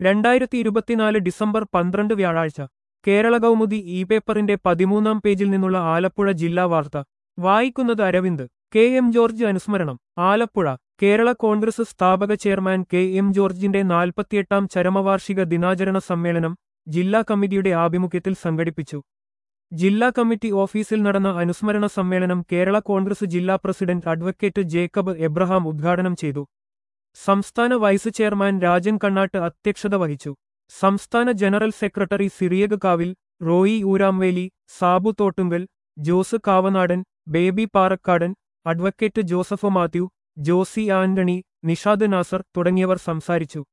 രണ്ടായിരത്തി ഇരുപത്തിനാല് ഡിസംബർ പന്ത്രണ്ട് വ്യാഴാഴ്ച കേരള കൗമുദി ഇ പേപ്പറിന്റെ പതിമൂന്നാം പേജിൽ നിന്നുള്ള ആലപ്പുഴ ജില്ലാ വാർത്ത വായിക്കുന്നത് അരവിന്ദ് കെ എം ജോർജ് അനുസ്മരണം ആലപ്പുഴ കേരള കോൺഗ്രസ് സ്ഥാപക ചെയർമാൻ കെ എം ജോർജിന്റെ നാൽപ്പത്തിയെട്ടാം ചരമവാർഷിക ദിനാചരണ സമ്മേളനം ജില്ലാ കമ്മിറ്റിയുടെ ആഭിമുഖ്യത്തിൽ സംഘടിപ്പിച്ചു ജില്ലാ കമ്മിറ്റി ഓഫീസിൽ നടന്ന അനുസ്മരണ സമ്മേളനം കേരള കോൺഗ്രസ് ജില്ലാ പ്രസിഡന്റ് അഡ്വക്കേറ്റ് ജേക്കബ് എബ്രഹാം ഉദ്ഘാടനം ചെയ്തു സംസ്ഥാന വൈസ് ചെയർമാൻ രാജൻ കണ്ണാട്ട് അധ്യക്ഷത വഹിച്ചു സംസ്ഥാന general secretary Cyriac Kavil Roy Uramveli Sabu Thottungal Jose Kavanadan Baby Parakkadan advocate Joseph Mathew Josy Antony Nishad Nazar തുടങ്ങിയവർ സംസാരിച്ചു